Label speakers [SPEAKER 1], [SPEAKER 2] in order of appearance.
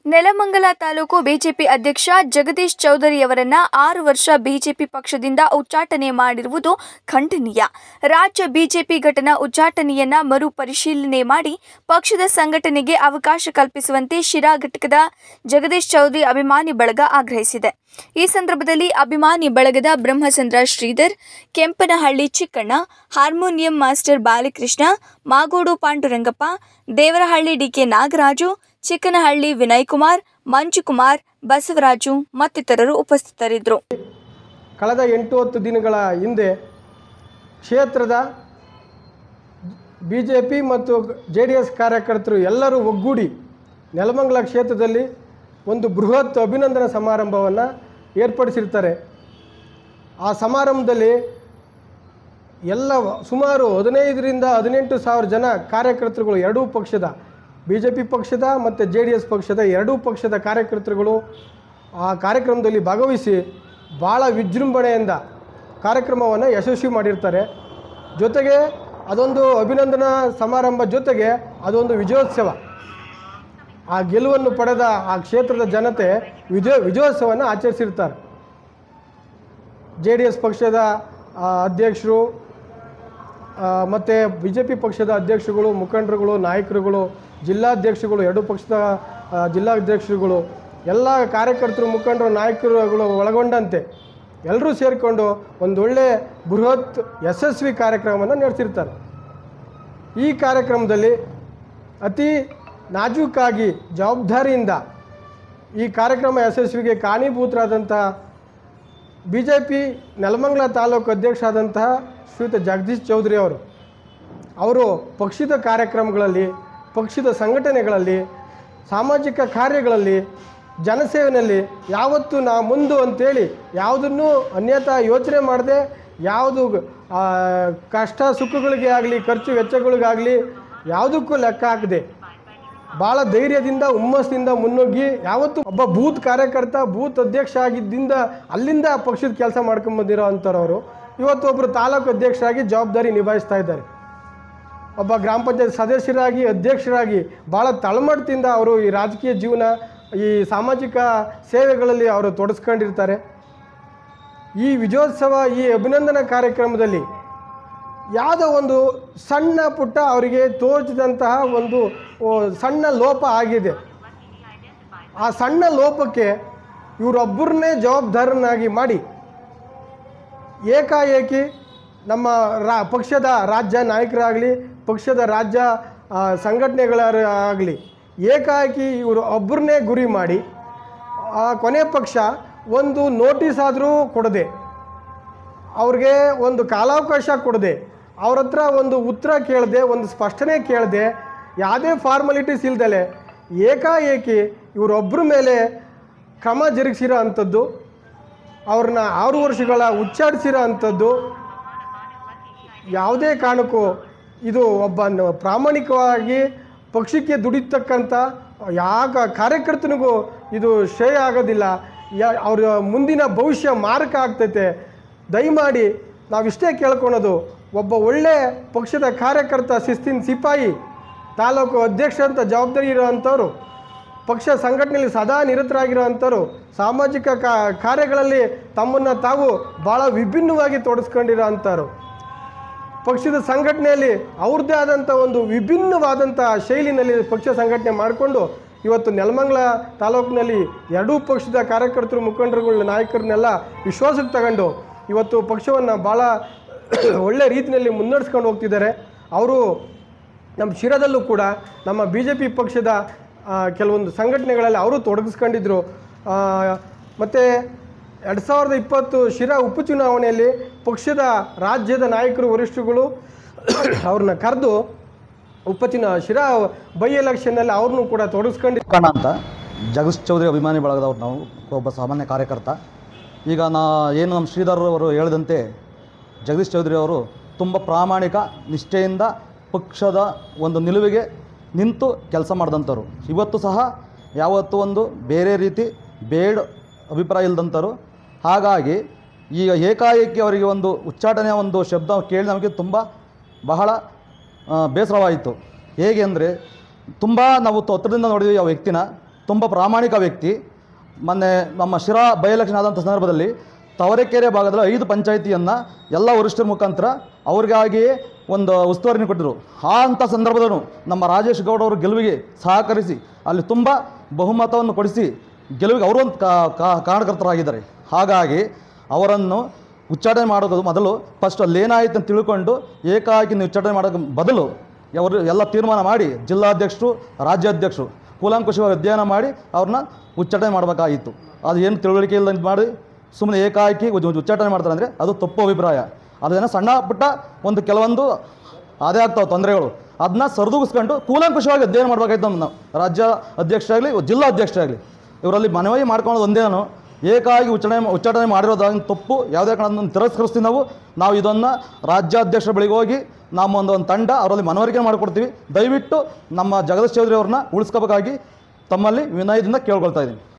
[SPEAKER 1] Nelamangala taluk BJP ಅಧ್ಯಕ್ಷ ಜಗದೀಶ್ ಚೌಧರಿಯವರನ್ನ ಆರು ವರ್ಷ ಬಿಜೆಪಿ ಪಕ್ಷದಿಂದ ಉಚ್ಚಾಟನೆ ಮಾಡಿರುವುದು ಖಂಡನೀಯ ರಾಜ್ಯ ಬಿಜೆಪಿ ಘಟನಾ ಉಚ್ಚಾಟನೆಯನ್ನ ಮರುಪರಿಶೀಲನೆ ಮಾಡಿ ಪಕ್ಷದ ಸಂಘಟನೆಗೆ ಅವಕಾಶ ಕಲ್ಪಿಸುವಂತೆ ಶಿರಾ ಘಟಕದ ಜಗದೀಶ್ ಚೌಧರಿ ಅಭಿಮಾನಿ ಬಳಗ ಆಗ್ರಹಿಸಿದೆ ಈ ಸಂದರ್ಭದಲ್ಲಿ ಅಭಿಮಾನಿ ಬಳಗದ Brahmachandra Sridhar Kempanahalli Chikkanna harmonium master Balakrishna Magodu Pandurangappa Devarahalli DK Nagaraju Chikkanahalli Vinay Kumar Manjukumar Basavaraju ಮತ್ತಿತರರು ಉಪಸ್ಥಿತರಿದ್ದರು
[SPEAKER 2] ಕಳೆದ ಎಂಟು ಹತ್ತು ದಿನಗಳ ಹಿಂದೆ ಕ್ಷೇತ್ರದ ಬಿ ಜೆ ಪಿ ಮತ್ತು ಜೆ ಡಿ ಎಸ್ ಕಾರ್ಯಕರ್ತರು ಎಲ್ಲರೂ ಒಗ್ಗೂಡಿ ನೆಲಮಂಗಲ ಕ್ಷೇತ್ರದಲ್ಲಿ ಒಂದು ಬೃಹತ್ ಅಭಿನಂದನಾ ಸಮಾರಂಭವನ್ನು ಏರ್ಪಡಿಸಿರ್ತಾರೆ ಆ ಸಮಾರಂಭದಲ್ಲಿ ಎಲ್ಲ ಸುಮಾರು ಹದಿನೈದರಿಂದ ಹದಿನೆಂಟು ಸಾವಿರ ಜನ ಕಾರ್ಯಕರ್ತರುಗಳು ಎರಡೂ ಪಕ್ಷದ ಬಿ ಜೆ ಪಿ ಪಕ್ಷದ ಮತ್ತು ಜೆ ಡಿ ಎಸ್ ಪಕ್ಷದ ಎರಡೂ ಪಕ್ಷದ ಕಾರ್ಯಕರ್ತರುಗಳು ಆ ಕಾರ್ಯಕ್ರಮದಲ್ಲಿ ಭಾಗವಹಿಸಿ ಭಾಳ ವಿಜೃಂಭಣೆಯಿಂದ ಕಾರ್ಯಕ್ರಮವನ್ನು ಯಶಸ್ವಿ ಮಾಡಿರ್ತಾರೆ ಜೊತೆಗೆ ಅದೊಂದು ಅಭಿನಂದನಾ ಸಮಾರಂಭ ಜೊತೆಗೆ ಅದೊಂದು ವಿಜಯೋತ್ಸವ ಆ ಗೆಲುವನ್ನು ಪಡೆದ ಆ ಕ್ಷೇತ್ರದ ಜನತೆ ವಿಜಯ ವಿಜಯೋತ್ಸವವನ್ನು ಆಚರಿಸಿರ್ತಾರೆ ಜೆ ಡಿ ಎಸ್ ಪಕ್ಷದ ಆ, ಅಧ್ಯಕ್ಷರು ಮತ್ತು ಬಿ ಜೆ ಪಿ ಪಕ್ಷದ ಅಧ್ಯಕ್ಷರುಗಳು ಮುಖಂಡರುಗಳು ನಾಯಕರುಗಳು ಜಿಲ್ಲಾಧ್ಯಕ್ಷರುಗಳು ಎರಡು ಪಕ್ಷದ ಆ, ಜಿಲ್ಲಾಧ್ಯಕ್ಷರುಗಳು ಎಲ್ಲ ಕಾರ್ಯಕರ್ತರು ಮುಖಂಡರು ನಾಯಕರುಗಳು ಒಳಗೊಂಡಂತೆ ಎಲ್ಲರೂ ಸೇರಿಕೊಂಡು ಒಂದೊಳ್ಳೆ ಬೃಹತ್ ಯಶಸ್ವಿ ಕಾರ್ಯಕ್ರಮವನ್ನು ನಡೆಸಿರ್ತಾರೆ ಈ ಕಾರ್ಯಕ್ರಮದಲ್ಲಿ ಅತಿ ನಾಜೂಕಾಗಿ ಜವಾಬ್ದಾರಿಯಿಂದ ಈ ಕಾರ್ಯಕ್ರಮ ಯಶಸ್ವಿಗೆ ಕಾರಣೀಭೂತರಾದಂಥ B J P Nelamangala taluk ಅಧ್ಯಕ್ಷ ಆದಂತಹ ಶ್ರೀಯುತ ಜಗದೀಶ್ ಚೌಧರಿ ಅವರು ಅವರು ಪಕ್ಷದ ಕಾರ್ಯಕ್ರಮಗಳಲ್ಲಿ ಪಕ್ಷದ ಸಂಘಟನೆಗಳಲ್ಲಿ ಸಾಮಾಜಿಕ ಕಾರ್ಯಗಳಲ್ಲಿ ಜನಸೇವೆಯಲ್ಲಿ ಯಾವತ್ತೂ ನಾ ಮುಂದು ಅಂತೇಳಿ ಯಾವುದನ್ನು ಅನ್ಯತಾ ಯೋಚನೆ ಮಾಡದೆ ಯಾವುದು ಆ, ಕಷ್ಟ ಸುಖಗಳಿಗೆ ಆಗಲಿ ಖರ್ಚು ವೆಚ್ಚಗಳಿಗಾಗಲಿ ಯಾವುದಕ್ಕೂ ಲೆಕ್ಕ ಹಾಕದೆ ಭಾಳ ಧೈರ್ಯದಿಂದ ಹುಮ್ಮಸ್ಸಿಂದ ಮುನ್ನುಗ್ಗಿ ಯಾವತ್ತು ಒಬ್ಬ ಬೂತ್ ಕಾರ್ಯಕರ್ತ ಬೂತ್ ಅಧ್ಯಕ್ಷ ಆಗಿದ್ದರಿಂದ ಅಲ್ಲಿಂದ ಪಕ್ಷದ ಕೆಲಸ ಮಾಡ್ಕೊಂಬಂದಿರೋ ಅಂಥವ್ರವರು ಇವತ್ತು ಒಬ್ಬರು ತಾಲೂಕು ಅಧ್ಯಕ್ಷರಾಗಿ ಜವಾಬ್ದಾರಿ ನಿಭಾಯಿಸ್ತಾ ಇದ್ದಾರೆ ಒಬ್ಬ ಗ್ರಾಮ ಪಂಚಾಯತ್ ಸದಸ್ಯರಾಗಿ ಅಧ್ಯಕ್ಷರಾಗಿ ಭಾಳ ತಳಮಟ್ಟದಿಂದ ಅವರು ಈ ರಾಜಕೀಯ ಜೀವನ ಈ ಸಾಮಾಜಿಕ ಸೇವೆಗಳಲ್ಲಿ ಅವರು ತೊಡಸ್ಕೊಂಡಿರ್ತಾರೆ ಈ ವಿಜಯೋತ್ಸವ ಈ ಅಭಿನಂದನಾ ಕಾರ್ಯಕ್ರಮದಲ್ಲಿ ಯಾವುದೋ ಒಂದು ಸಣ್ಣ ಪುಟ್ಟ ಅವರಿಗೆ ತೋಚಿದಂತಹ ಒಂದು ಓ, ಸಣ್ಣ ಲೋಪ ಆಗಿದೆ ಆ ಸಣ್ಣ ಲೋಪಕ್ಕೆ ಇವರೊಬ್ಬರನ್ನೇ ಜವಾಬ್ದಾರನಾಗಿ ಮಾಡಿ ಏಕಾಏಕಿ ನಮ್ಮ ರಾ ಪಕ್ಷದ ರಾಜ್ಯ ನಾಯಕರಾಗಲಿ ಪಕ್ಷದ ರಾಜ್ಯ ಆ, ಸಂಘಟನೆಗಳಾಗಲಿ ಏಕಾಏಕಿ ಇವರು ಒಬ್ಬರನ್ನೇ ಗುರಿ ಮಾಡಿ ಆ, ಕೊನೆ ಪಕ್ಷ ಒಂದು ನೋಟಿಸ್ ಆದರೂ ಕೊಡದೆ ಅವ್ರಿಗೆ ಒಂದು ಕಾಲಾವಕಾಶ ಕೊಡದೆ ಅವ್ರ ಹತ್ರ ಒಂದು ಉತ್ತರ ಕೇಳದೆ ಒಂದು ಸ್ಪಷ್ಟನೆ ಕೇಳದೆ ಯಾವುದೇ ಫಾರ್ಮಾಲಿಟೀಸ್ ಇಲ್ದಲೆ ಏಕಾಏಕಿ ಇವರೊಬ್ಬರ ಮೇಲೆ ಕ್ರಮ ಜರುಗಿಸಿರೋ ಅಂಥದ್ದು ಅವ್ರನ್ನ ಆರು ವರ್ಷಗಳ ಉಚ್ಚಾಟಿಸಿರೋ ಅಂಥದ್ದು ಯಾವುದೇ ಕಾರಣಕ್ಕೂ ಇದು ಒಬ್ಬ ನ- ಪ್ರಾಮಾಣಿಕವಾಗಿ ಪಕ್ಷಕ್ಕೆ ದುಡಿತಕ್ಕಂಥ ಯಾಕ ಕಾರ್ಯಕರ್ತನಿಗೂ ಇದು ಶ್ರೇಯ ಆಗೋದಿಲ್ಲ ಯಾ ಅವ್ರ ಮುಂದಿನ ಭವಿಷ್ಯ ಮಾರಕ ಆಗ್ತೈತೆ ದಯಮಾಡಿ ನಾವಿಷ್ಟೇ ಕೇಳ್ಕೊಳೋದು ಒಬ್ಬ ಒಳ್ಳೆ ಪಕ್ಷದ ಕಾರ್ಯಕರ್ತ ಶಿಸ್ತಿನ ಸಿಪಾಯಿ ತಾಲೂಕು ಅಧ್ಯಕ್ಷ ಅಂತ ಜವಾಬ್ದಾರಿ ಇರೋವಂಥವ್ರು ಪಕ್ಷ ಸಂಘಟನೆಯಲ್ಲಿ ಸದಾ ನಿರತರಾಗಿರೋ ಅಂಥವ್ರು ಸಾಮಾಜಿಕ ಕಾ ಕಾರ್ಯಗಳಲ್ಲಿ ತಮ್ಮನ್ನು ತಾವು ಭಾಳ ವಿಭಿನ್ನವಾಗಿ ತೊಡಸ್ಕೊಂಡಿರೋ ಅಂಥವ್ರು ಪಕ್ಷದ ಸಂಘಟನೆಯಲ್ಲಿ ಅವ್ರದ್ದೇ ಆದಂಥ ಒಂದು ವಿಭಿನ್ನವಾದಂಥ ಶೈಲಿನಲ್ಲಿ ಪಕ್ಷ ಸಂಘಟನೆ ಮಾಡಿಕೊಂಡು ಇವತ್ತು ನೆಲಮಂಗಲ ತಾಲೂಕಿನಲ್ಲಿ ಎರಡೂ ಪಕ್ಷದ ಕಾರ್ಯಕರ್ತರು ಮುಖಂಡರುಗಳ ನಾಯಕರನ್ನೆಲ್ಲ ವಿಶ್ವಾಸಕ್ಕೆ ತಗೊಂಡು ಇವತ್ತು ಪಕ್ಷವನ್ನು ಭಾಳ ಒಳ್ಳೆ ರೀತಿಯಲ್ಲಿ ಮುನ್ನಡೆಸ್ಕೊಂಡು ಹೋಗ್ತಿದ್ದಾರೆ ಅವರು ನಮ್ಮ ಶಿರಾದಲ್ಲೂ ಕೂಡ ನಮ್ಮ ಬಿ ಜೆ ಪಿ ಪಕ್ಷದ ಆ, ಕೆಲವೊಂದು ಸಂಘಟನೆಗಳಲ್ಲಿ ಅವರು ತೊಡಗಿಸ್ಕೊಂಡಿದ್ರು ಮತ್ತು ಎರಡು ಸಾವಿರದ ಇಪ್ಪತ್ತು ಶಿರಾ ಉಪಚುನಾವಣೆಯಲ್ಲಿ ಪಕ್ಷದ ರಾಜ್ಯದ ನಾಯಕರು ವರಿಷ್ಠರುಗಳು ಅವ್ರನ್ನ ಕರೆದು ಉಪಚುನಾ ಶಿರಾ ಬೈ ಎಲೆಕ್ಷನ್ನಲ್ಲಿ ಅವ್ರನ್ನೂ ಕೂಡ ತೊಡಗಿಸ್ಕೊಂಡು
[SPEAKER 3] ಮುಖಂಡ ಅಂತ ಜಗದೀಶ್ ಚೌಧರಿ ಅಭಿಮಾನಿ ಬಳಗದವ್ರು ನಾವು ಒಬ್ಬ ಸಾಮಾನ್ಯ ಕಾರ್ಯಕರ್ತ ಈಗ ನಾ ಏನು ನಮ್ಮ ಶ್ರೀಧರ್ ಅವರು ಹೇಳಿದಂತೆ ಜಗದೀಶ್ ಚೌಧರಿ ಅವರು ತುಂಬ ಪ್ರಾಮಾಣಿಕ ನಿಷ್ಠೆಯಿಂದ ಪಕ್ಷದ ಒಂದು ನಿಲುವಿಗೆ ನಿಂತು ಕೆಲಸ ಮಾಡಿದಂಥವ್ರು ಇವತ್ತು ಸಹ ಯಾವತ್ತೂ ಒಂದು ಬೇರೆ ರೀತಿ ಬೇಡ ಅಭಿಪ್ರಾಯ ಇಲ್ಲದಂಥವ್ರು ಹಾಗಾಗಿ ಈಗ ಏಕಾಏಕಿ ಅವರಿಗೆ ಒಂದು ಉಚ್ಚಾಟನೆಯ ಒಂದು ಶಬ್ದ ಕೇಳಿ ನಮಗೆ ತುಂಬ ಬಹಳ ಆ, ಬೇಸರವಾಯಿತು ಹೇಗೆ ಅಂದರೆ ತುಂಬ ನಾವು ತ- ಹತ್ರದಿಂದ ನೋಡಿದ್ವಿ ಆ ವ್ಯಕ್ತಿನ ತುಂಬ ಪ್ರಾಮಾಣಿಕ ವ್ಯಕ್ತಿ ಮೊನ್ನೆ ನಮ್ಮ ಶಿರಾ ಬೈ ಎಲೆಕ್ಷನ್ ಆದಂಥ ಸಂದರ್ಭದಲ್ಲಿ ತವರೆಕೆರೆ ಭಾಗದಲ್ಲಿ ಐದು ಪಂಚಾಯಿತಿಯನ್ನು ಎಲ್ಲ ವರಿಷ್ಠರ ಮುಖಾಂತರ ಅವ್ರಿಗಾಗಿಯೇ ಒಂದು ಉಸ್ತುವಾರಿನ ಕೊಟ್ಟರು ಆ ಅಂಥ ಸಂದರ್ಭದಲ್ಲೂ ನಮ್ಮ ರಾಜೇಶ್ ಗೌಡ ಅವರು ಗೆಲುವಿಗೆ ಸಹಕರಿಸಿ ಅಲ್ಲಿ ತುಂಬ ಬಹುಮತವನ್ನು ಕೊಡಿಸಿ ಗೆಲುವಿಗೆ ಅವರು ಒಂದು ಕಾರಣಕರ್ತರಾಗಿದ್ದಾರೆ ಹಾಗಾಗಿ ಅವರನ್ನು ಉಚ್ಚಾಟನೆ ಮಾಡೋದು ಮೊದಲು ಫಸ್ಟ್ ಅಲ್ಲಿ ಏನಾಯಿತು ಅಂತ ತಿಳ್ಕೊಂಡು ಏಕಾಏಕಿ ನೀವು ಉಚ್ಚಾಟನೆ ಮಾಡೋಕ್ಕೆ ಬದಲು ಅವರು ಎಲ್ಲ ತೀರ್ಮಾನ ಮಾಡಿ ಜಿಲ್ಲಾಧ್ಯಕ್ಷರು ರಾಜ್ಯಾಧ್ಯಕ್ಷರು ಕೂಲಂಕುಷವಾಗಿ ಅಧ್ಯಯನ ಮಾಡಿ ಅವ್ರನ್ನ ಉಚ್ಚಾಟನೆ ಮಾಡಬೇಕಾಗಿತ್ತು ಅದು ಏನು ತಿಳುವಳಿಕೆ ಇಲ್ಲ ಅಂತ ಮಾಡಿ ಸುಮ್ಮನೆ ಏಕಾಏಕಿ ಉಜ್- ಉಜ್- ಉಚ್ಚಾಟನೆ ಮಾಡ್ತಾರೆ ಅಂದರೆ ಅದು ತಪ್ಪು ಅಭಿಪ್ರಾಯ ಅದೇನೋ ಸಣ್ಣ ಪುಟ್ಟ ಒಂದು ಕೆಲವೊಂದು ಅದೇ ಆಗ್ತಾವೆ ತೊಂದರೆಗಳು ಅದನ್ನ ಸರಿದೂಗಿಸ್ಕೊಂಡು ಕೂಲಂಕುಷವಾಗಿ ಅಧ್ಯಯನ ಮಾಡಬೇಕಾಯ್ತು ನಮ್ಮ ನಾವು ರಾಜ್ಯ ಅಧ್ಯಕ್ಷರಾಗಲಿ ಜಿಲ್ಲಾ ಅಧ್ಯಕ್ಷರಾಗಲಿ ಇವರಲ್ಲಿ ಮನವಿ ಮಾಡ್ಕೊಳ್ಳೋದು ಒಂದೇನು ಏಕಾಗಿ ಉಚ್ಚಾಟನೆ ಉಚ್ಚಾಟನೆ ಮಾಡಿರೋದಾಗಿ ತಪ್ಪು ಯಾವುದೇ ಕಾರಣದಿಂದ ತಿರಸ್ಕರಿಸ್ತೀವಿ ನಾವು ನಾವು ಇದನ್ನು ರಾಜ್ಯಾಧ್ಯಕ್ಷರ ಬಳಿಗೆ ಹೋಗಿ ನಮ್ಮ ಒಂದು ಒಂದು ತಂಡ ಅವರಲ್ಲಿ ಮನವರಿಕೆ ಮಾಡಿಕೊಡ್ತೀವಿ ದಯವಿಟ್ಟು ನಮ್ಮ ಜಗದೀಶ್ ಚೌಧರಿ ಅವ್ರನ್ನ ಉಳಿಸ್ಕೋಬೇಕಾಗಿ ತಮ್ಮಲ್ಲಿ ವಿನಯದಿಂದ ಕೇಳ್ಕೊಳ್ತಾ ಇದ್ದೀನಿ